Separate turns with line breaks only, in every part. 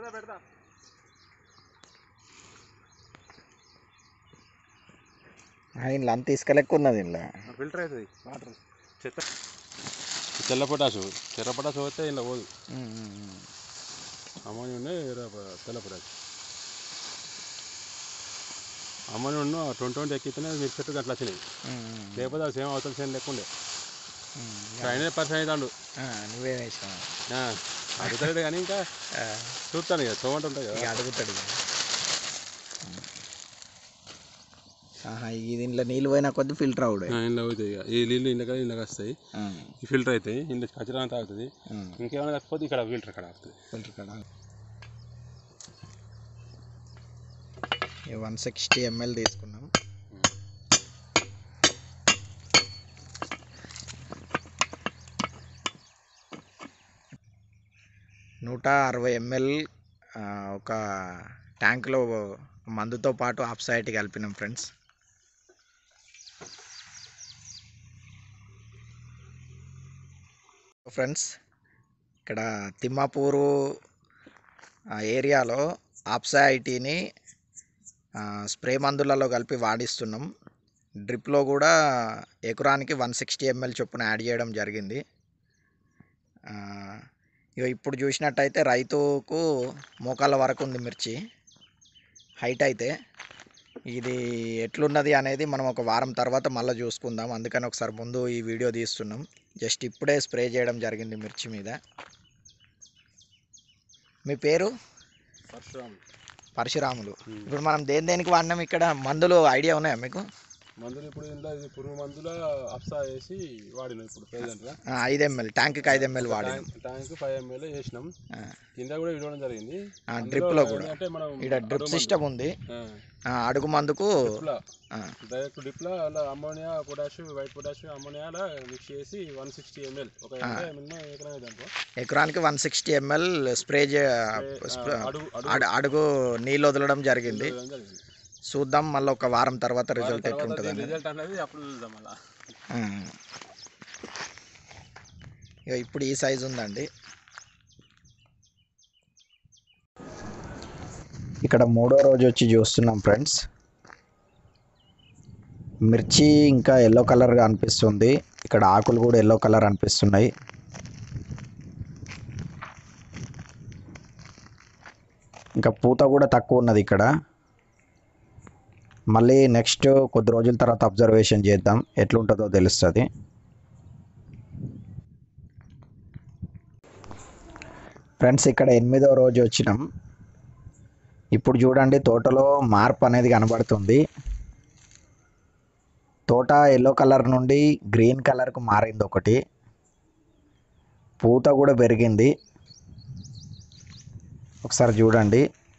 పెడతా పెడతా
ఇంట్లో అంత ఇసుక లెక్క ఉన్నది ఇంట్లో
ఫిల్టర్ అవుతుంది వాటర్ చెత్త తెల్ల పొటాసు తెల్ల పొటాసు పోతే ఇలా పోదు అమ్మోనియం ఉన్నాయి ఎర్ర పొ- తెల్ల పొటాసు అమ్మోనియం ట్వంటీ ట్వంటీ ఎక్కితేనే మీరు చెట్టు అట్లా వచ్చినాయి లేకపోతే అది సేమ్ అవతల సేమ్ లేకుండే అయినా పర్సెంట్ అవుతాడు
నువ్వే వేసినావు
అడుగుతాడు కానీ ఇంకా చూస్తాను ఇక చూమంట ఉంటాయి
ఇక
కదా
అడుగుతాడు ఇక. ఆహా ఈ దీంట్లో నీళ్ళు పోయినా కొద్ది ఫిల్టర్ అవుడు
ఆ, ఇంట్లో అవుతాయి ఇక ఈ నీళ్ళు ఇంట్లో కదా ఇంట్లోకి వస్తాయి ఈ ఫిల్టర్ అవుతాయి ఇంట్లో కచరా అంతా అవుతుంది ఇంకేమైనా కాకపోతే ఇక్కడ ఫిల్టర్ ఇక్కడ అవుతుంది
ఫిల్టర్ కాడ వన్ సిక్స్టీ ఎంఎల్ తీసుకున్నాం నూట అరవై ఎంఎల్ ఒక ట్యాంక్లో మందుతో పాటు ఆఫ్ సైడ్ కలిపినాం ఫ్రెండ్స్ ఫ్రెండ్స్ ఇక్కడ తిమ్మాపూరు ఆ ఏరియాలో ఆప్సా ఐటీని స్ప్రే మందులలో కలిపి వాడిస్తున్నాం డ్రిప్లో కూడా ఎకరానికి వన్ సిక్స్టీ ఎంఎల్ చొప్పున యాడ్ చేయడం జరిగింది ఆ, ఇగో ఇప్పుడు చూసినట్టయితే రైతుకు మోకాళ్ళ వరకు ఉంది మిర్చి హైట్ అయితే ఇది ఎట్లున్నది అనేది మనం ఒక వారం తర్వాత మళ్ళీ చూసుకుందాం అందుకని ఒకసారి ముందు ఈ వీడియో తీస్తున్నాం జస్ట్ ఇప్పుడే స్ప్రే చేయడం జరిగింది మిర్చి మీద మీ పేరు
పరశురాములు
పరశురాములు
Hmm.
ఇప్పుడు మనం దేని దేనికి వాడినాం ఇక్కడ మందులు ఐడియా ఉన్నాయా మీకు
మందులు ఇప్పుడు ఇంట్లో ఇది పురుగు మందుల అప్సా వేసి వాడినాం ఇప్పుడు ప్రెసెంట్గా
ఆ, ఐదు ఎంఎల్ ట్యాంక్కి ఐదు ఎంఎల్ వాడినాం
ట్యాంక్ ట్యాంక్ ఫైవ్ ఎంఎల్ వేసినాం
ఆ,
కింద కూడా ఇవ్వడం జరిగింది
ఆ,
అందులో
డ్రిప్లో కూడా
ఏంటంటే మనం
ఇక్కడ డ్రిప్ సిస్టమ్ ఉంది
ఆ,
ఆ, అడుగు మందుకు
డ్రిప్లో
ఆ,
డైరెక్ట్ డ్రిప్లో అలా ammonia potash white potash ammonia అలా మిక్స్ చేసి వన్ సిక్స్టీ ఎంఎల్ ఒక ఎకరా మినిమం ఎకరం అయితే అనుకో
ఎకరానికి వన్ సిక్స్టీ ఎంఎల్ స్ప్రే చే
ఆ, అడుగు అడుగు
అడు- అడుగు నీళ్ళు వదలడం జరిగింది
ఇవ్వడం జరిగింది
చూద్దాం మళ్ళీ ఒక వారం తర్వాత రిజల్ట్
తర్వాత
ఎట్లుంటుంది
దీని రిజల్ట్ అనేది అప్పుడు చూద్దాం మళ్ళా
ఇక ఇప్పుడు ఈ సైజు ఉందండి ఇక్కడ మూడో రోజు వచ్చి చూస్తున్నాం ఫ్రెండ్స్ మిర్చి ఇంకా ఎల్లో కలర్గా అనిపిస్తుంది ఇక్కడ ఆకులు కూడా ఎల్లో కలర్ అనిపిస్తున్నాయి ఇంకా పూత కూడా తక్కువ ఉన్నది ఇక్కడ మళ్ళీ నెక్స్ట్ కొద్ది రోజుల తర్వాత అబ్జర్వేషన్ చేద్దాం ఎట్లుంటుందో తెలుస్తుంది ఫ్రెండ్స్ ఇక్కడ ఎనిమిదో రోజు వచ్చినాం ఇప్పుడు చూడండి తోటలో మార్పు అనేది కనబడుతుంది తోట ఎల్లో కలర్ నుండి గ్రీన్ కలర్కు మారింది ఒకటి పూత కూడా పెరిగింది ఒకసారి చూడండి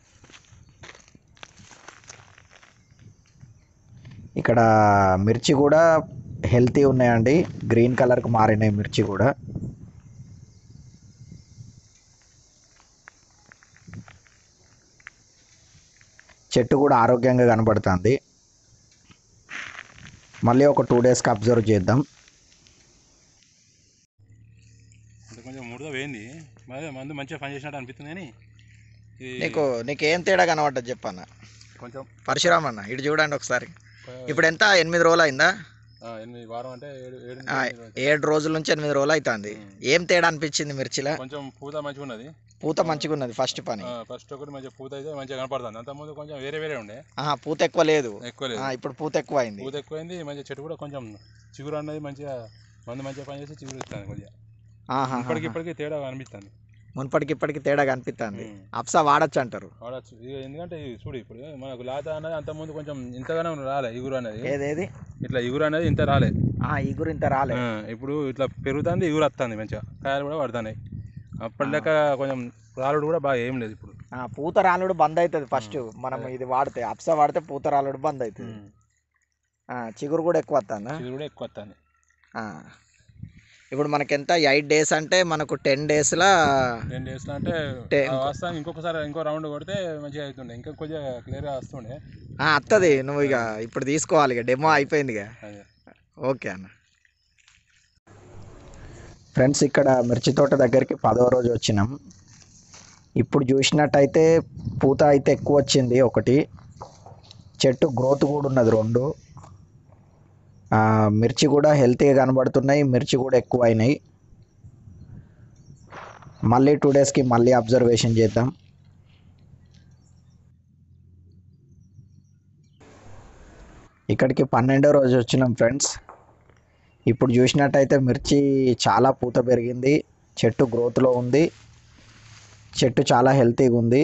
ఇక్కడ మిర్చి కూడా హెల్తీ ఉన్నాయండి గ్రీన్ కలర్కి మారినాయి మిర్చి కూడా చెట్టు కూడా ఆరోగ్యంగా కనబడుతుంది మళ్ళీ ఒక టూ డేస్కి అబ్జర్వ్ చేద్దాం
అంటే కొంచెం ముడత పోయింది మరి మందు మంచిగా పని చేసినట్టు అనిపిస్తుంది కానీ ఇది
నీకు నీకు ఏం తేడా కనబడ్డది చెప్పన్న
కొంచెం
పరశురామ్ అన్న ఇటు చూడండి ఒకసారి ఇప్పుడు ఎంత ఎనిమిది రోజులు అయిందా
ఆ, ఎనిమిది వారం అంటే ఏడు ఏడు
ఆ,
ఎనిమిది రోజులు.
ఏడు రోజుల నుంచి ఎనిమిది రోజులు అవుతుంది ఏం తేడా అనిపించింది మిర్చిలో
కొంచెం పూత మంచిగా ఉన్నది
పూత మంచిగా ఉన్నది ఫస్ట్ పని
ఫస్ట్ ఒకటి మంచిగా పూత అయితే మంచిగా కనపడుతుంది అంతకుముందు కొంచెం వేరే వేరే ఉండే
ఆహా, పూత ఎక్కువ లేదు
ఎక్కువ లేదు
ఆ, ఇప్పుడు పూత ఎక్కువ అయింది
పూత ఎక్కువైంది మంచిగా చెట్టు కూడా కొంచెం చిగురు అన్నది మంచిగా మందు మంచిగా పని చేసి చిగురు ఇస్తుంది కొద్దిగా
ఆహా,
ఇప్పటికి ఇప్పటికి తేడా అనిపిస్తుంది
మునుపటికి ఇప్పటికి తేడా కనిపిస్తుంది అప్సా వాడచ్చు అంటారు
వాడచ్చు ఇక ఎందుకంటే ఇది చూడు ఇప్పుడు మనకు లాత అన్నది అంతకుముందు కొంచెం ఇంతగానో రాలే ఇగురు అనేది
ఏదేది
ఇట్లా ఇగురు అనేది ఇంత రాలే
ఆ, ఈ గురి ఇంత రాలే
ఆ, ఇప్పుడు ఇట్లా పెరుగుతుంది ఇగురు వస్తుంది మంచిగా కాయలు కూడా పడుతున్నాయి అప్పటి లెక్క కొంచెం రాలుడు కూడా బాగా ఏం లేదు ఇప్పుడు
ఆ, పూత రాలుడు బంద్ అవుతుంది ఫస్ట్ మనం ఇది వాడితే అప్సా వాడితే పూత రాలుడు బంద్ అవుతుంది ఆ, చిగురు కూడా ఎక్కువ వస్తుందా
ఇది కూడా ఎక్కువ వస్తుంది
ఆ. ఇప్పుడు మనకి ఎంత ఎయిట్ డేస్ అంటే మనకు టెన్ డేస్లో
టెన్ డేస్లో అంటే
Ten-
ఆ వస్తాను ఇంకొకసారి ఇంకో రౌండ్ కొడితే మంచిగా అవుతుండే ఇంకా కొద్దిగా క్లియర్గా వస్తుండే
వస్తుంది నువ్వు ఇక ఇప్పుడు తీసుకోవాలి ఇక డెమో అయిపోయింది ఇక
అదే
ఓకే అన్న ఫ్రెండ్స్ ఇక్కడ మిర్చి తోట దగ్గరికి పదో రోజు వచ్చినాం ఇప్పుడు చూసినట్టయితే పూత అయితే ఎక్కువ వచ్చింది ఒకటి చెట్టు గ్రోత్ కూడా ఉన్నది రెండు ఆ, మిర్చి కూడా హెల్తీగా కనబడుతున్నాయి మిర్చి కూడా ఎక్కువ అయినాయి మళ్ళీ టూ డేస్కి మళ్ళీ అబ్జర్వేషన్ చేద్దాం ఇక్కడికి పన్నెండో రోజు వచ్చినాం ఫ్రెండ్స్ ఇప్పుడు చూసినట్టయితే మిర్చి చాలా పూత పెరిగింది చెట్టు గ్రోత్లో ఉంది చెట్టు చాలా హెల్తీగా ఉంది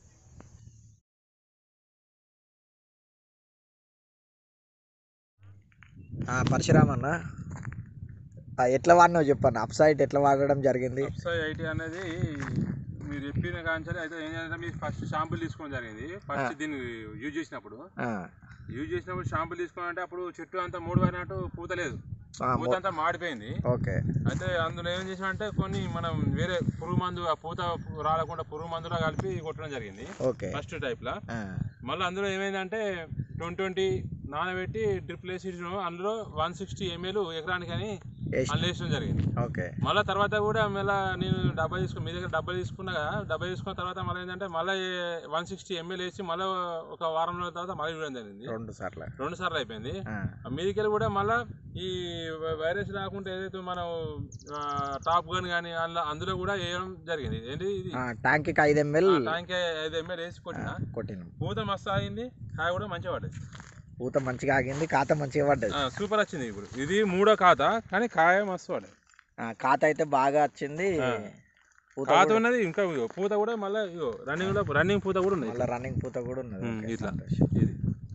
పరశురామ్ అన్న ఆ, ఎట్లా వాడినావు చెప్పన్న అప్ సైడ్ ఎట్లా వాడడం జరిగింది
వెబ్సైట్ ఐటీ అనేది మీరు చెప్పిన కాంచాలి అయితే ఏం చేయాలంటే మీరు ఫస్ట్ షాంపుల్ తీసుకోవడం జరిగింది ఫస్ట్ దీన్ని యూజ్ చేసినప్పుడు
ఆ,
యూజ్ చేసినప్పుడు షాంపుల్ తీసుకోవాలంటే అప్పుడు చెట్టు అంతా మూడు పడినట్టు పూత లేదు
ఆ,
పూత అంతా మాడిపోయింది
ఓకే
అయితే అందులో ఏం చేసామంటే కొన్ని మనం వేరే పురుగు మందు ఆ పూత రాలకుండా పురుగు మందులో కలిపి కొట్టడం జరిగింది
ఓకే
ఫస్ట్ టైప్లో
ఆ,
మళ్ళీ అందులో ఏమైందంటే ట్వంటీ ట్వంటీ నానబెట్టి డ్రిప్ వేసి అందులో వన్ సిక్స్టీ ఎంఎల్ ఎకరానికి అని
వేసి-
అందులో వేసడం జరిగింది
ఓకే
మళ్ళీ తర్వాత కూడా మళ్ళీ నేను డబ్బా తీసుకుని మీ దగ్గర డబ్బా తీసుకున్నా కదా డబ్బా తీసుకున్న తర్వాత మళ్ళీ ఏంటంటే మళ్ళీ వన్ సిక్స్టీ ఎంఎల్ వేసి మళ్ళీ ఒక వారం రోజుల తర్వాత మళ్ళీ ఇవ్వడం జరిగింది
రెండు సార్లు
రెండు సార్లు అయిపోయింది
ఆ,
ఆ మీదికెళ్ళి కూడా మళ్ళీ ఈ వై- వైరస్ రాకుండా ఏదైతే మనం ఆ, టాప్ గన్ కానీ అందులో అందులో కూడా వేయడం జరిగింది ఏంటి ఇది
ఆ, ట్యాంక్కి ఐదు ఎంఎల్
ట్యాంక్ ఐదు ఎంఎల్ వేసి కొట్టిన
కొట్టినాం
పూత మస్తు ఆగింది కాయ కూడా మంచిగా పడ్డది
పూత మంచిగా ఆగింది ఖాతా మంచిగా పడ్డది
ఆ, సూపర్ వచ్చింది ఇప్పుడు ఇది మూడో ఖాతా కానీ కాయ మస్తు పడ్డది
ఆ, ఖాతా అయితే బాగా వచ్చింది
ఆ.
పూత
ఖాతా
కూడా-
ఉన్నది ఇంకా ఇగో పూత కూడా మళ్ళీ ఇగో రన్నింగ్ లో రన్నింగ్ పూత కూడా ఉన్నది
మళ్ళీ రన్నింగ్ పూత కూడా ఉన్నది
ఉమ్,
ఓకే,
ఇట్లా.
సంతోషం.
ఇది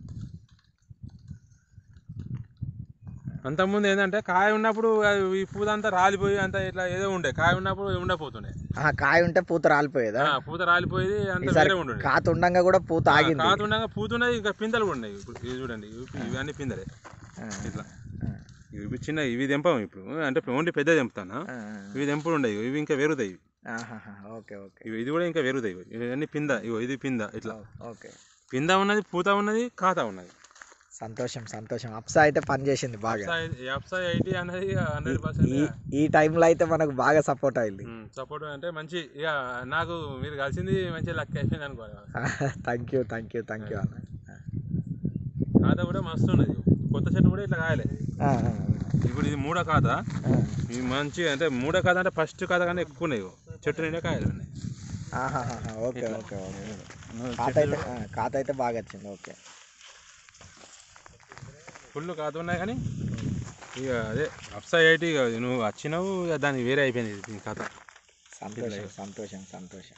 అంతకుముందు ఏంటంటే కాయ ఉన్నప్పుడు అది ఈ పూత అంతా రాలిపోయి అంత ఇట్లా ఏదో ఉండే కాయ ఉన్నప్పుడు ఉండకపోతుండే
ఆ, కాయ ఉంటే పూత రాలిపోయేదా
ఆ, పూత రాలిపోయేది అంత
ఈసారి
వేరే ఉండే
ఖాత ఉండంగా కూడా పూత ఆగింది
కాత ఉండగా పూత ఉన్నది ఇంకా పిందెలు కూడా ఉన్నాయి ఇప్పుడు ఇవి చూడండి ఇవి- ఇవన్నీ పిందెలే
ఆ,
ఇట్లా
ఆ,
ఇవి చిన్న ఇవి తెంపం ఇప్పుడు అంటే ఓన్లీ పెద్ద తెంపుతాను
ఆ,
ఇవి తెంపుడు ఉండవు ఇవి ఇంకా వేరుతాయి ఇవి.
ఆహాహా, ఓకే ఓకే
ఇవి ఇది కూడా ఇంకా వేరుతాయి ఇవి. ఇవన్నీ పింద ఇగో ఇది పింద ఇట్లా
ఓకే
పింద ఉన్నది పూత ఉన్నది ఖాతా ఉన్నది
సంతోషం సంతోషం అప్సా అయితే పని చేసింది బాగా
ఎఫ్సై ఐటీ అనేది హండ్రెడ్
ఈ
పర్సెంట్
ఈ టైంలో అయితే మనకు బాగా సపోర్ట్ అయింది
సపోర్ట్ అంటే మంచి ఇక నాకు మీరు కలిసింది మంచి లక్ అయిపోయింది అనుకోవాలి
thank you thank you thank you అన్న
ఖాతా కూడా మస్తు ఉన్నది కొత్త చెట్టు కూడా ఇట్లా కాయలే
ఆ, ఆ,
ఇప్పుడు ఇది మూడో ఖాతా
ఆ.
ఇది మంచి అంటే మూడో ఖాతా అంటే ఫస్ట్ ఖాతా కన్నా ఎక్కువ ఉన్నాయి ఇగో. చెట్టు నిండా కాయలు ఉన్నాయి
ఆహాహాహా, ఓకే ఓకే ఓకే ఖాత అయితే ఆ, ఖాత అయితే బాగా వచ్చింది ఓకే
ఫుల్ ఖాతా ఉన్నాయి కానీ ఇక అదే అప్సై ఐటీ ఇక నువ్వు వచ్చినావు ఇక దానికి వేరే అయిపోయింది ఇది ఖాత
సంతోషం సంతోషం సంతోషం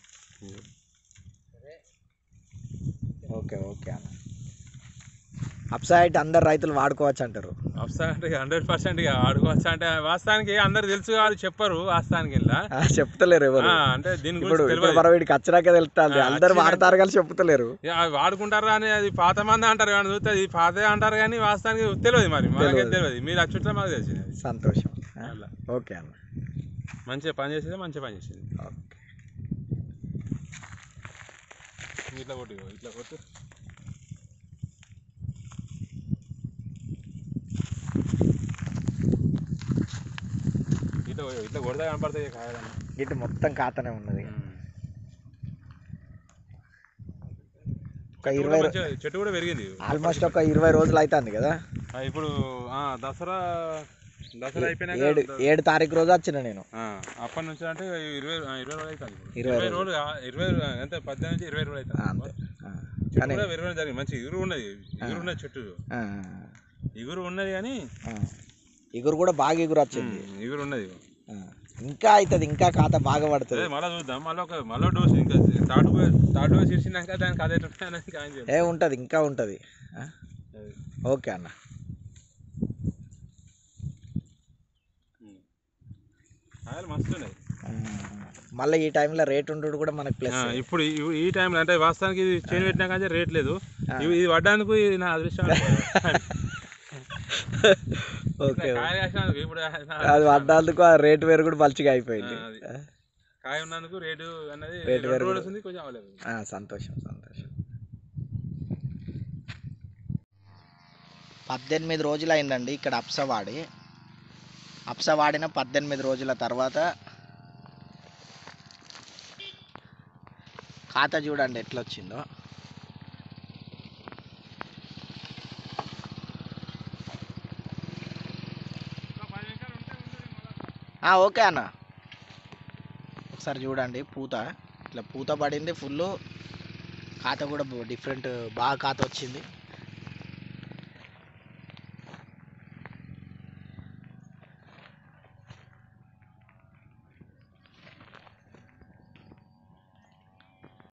ఓకే ఓకే అన్న అప్సైట్ అందరు రైతులు వాడుకోవచ్చు అంటారు
అప్సై అంటే హండ్రెడ్ పర్సెంట్ ఇక ఆడుకోవచ్చు అంటే వాస్తవానికి అందరు తెలుసు కాదు చెప్పరు వాస్తవానికి ఇలా
ఆ, చెప్తలేరు ఎవరు
అంటే దీని
ఇప్పుడు
గురించి
ఇప్పుడు
తెలియదు
మనం వీడికి వచ్చినాకే తెలుస్తుంది
ఆ,
అందరు
వచ్చినాక-
వాడతారు కానీ చెప్తలేరు
ఇక అవి వాడుకుంటారా అని అది పాత మంది అంటారు కానీ చూస్తే అది పాతే అంటారు కానీ వాస్తవానికి తెలియదు మరి మనకే తెలియదు మీరు అచ్చుట్లా మాకు తెలిసింది అది.
సంతోషం ఆ,
అలా
ఓకే అన్న
మంచిగా పని చేసేది మంచిగా పని చేసేది
ఓకే
ఇట్లా కొట్టు ఇగో, ఇట్లా కొట్టు ఇట్లా కొయ్యు, ఇట్లా కొడతా కనపడతాయి కాయాలని
ఇటు మొత్తం ఖాతానే ఉన్నది ఒక
చెట్టు
ఇరవై
కూడా మంచిగా చెట్టు కూడా పెరిగింది
ఆల్మోస్ట్ ఒక ఇరవై రోజులు అవుతుంది కదా
ఆ, ఇప్పుడు ఆ, దసరా దసరా అయిపోయినాక
ఏడు ఏడు తారీఖు రోజు వచ్చిన నేను
ఆ, అప్పటి నుంచి అంటే ఇరవై ఆ, ఇరవై రోజులు అవుతుంది ఇప్పుడు.
ఇరవై
ఇరవై రోజులు ఆ, ఇరవై ఎంత పద్దెనిమిది నుంచి ఇరవై రోజులు
ఆ,
అవుతుంది
అంతే ఆ,
చెట్టు
కానీ
కూడా పెరగడం జరిగింది మంచి ఇగురు ఉన్నది ఇగురు ఉన్నది చెట్టు
ఆ,
ఇగురు ఉన్నది కానీ
ఆ. ఇగురు కూడా బాగా ఇగురు వచ్చింది
ఉమ్, ఇగురు ఉన్నది
ఆ. ఇంకా అవుతుంది ఇంకా ఖాతా బాగా పడుతుంది
అదే మళ్ళీ చూద్దాం మళ్ళీ ఒక మళ్ళీ డోస్ ఇంకా థర్డ్ థర్డ్ డోస్ ఇచ్చినాక దానికి అదే ఎట్లా ఇంకా ఆయన చేయాలి.
ఏ ఉంటుంది ఇంకా ఉంటుంది ఓకే అన్న
ఉమ్. కాయలు మస్తు ఉన్నాయి
ఆ, మళ్ళీ ఈ టైంలో రేట్ ఉండడు కూడా మనకు ప్లస్
ఆ, ఇప్పుడు ఈ- ఈ టైంలో అంటే వాస్తవానికి ఇది చేను పెట్టినా కానీ రేట్ లేదు ఇవి- ఇది పడ్డానికి ఇది నా అదృష్టం అనుకోవాలి.
ఓకే
కాయ కాసినందుకు ఇప్పుడు నా-
అది పడ్డందుకు ఆ రేట్ వేరు కూడా మంచిగా అయిపోయింది
ఆ, అది. కాయ ఉన్నందుకు రేటు అన్నది
రేటు
రెండు
వేరు
రోజులు ఉంది కొంచెం అవ్వలేదు
ఆ, సంతోషం సంతోషం పద్దెనిమిది రోజులు అయిందండి ఇక్కడ అప్స వాడి అప్స వాడిన పద్దెనిమిది రోజుల తర్వాత ఖాతా చూడండి ఎట్లా వచ్చిందో ఆ, ఓకే అన్న ఒకసారి చూడండి పూత ఇట్లా పూత పడింది ఫుల్ ఖాతా కూడా డిఫరెంట్ బాగా ఖాతా వచ్చింది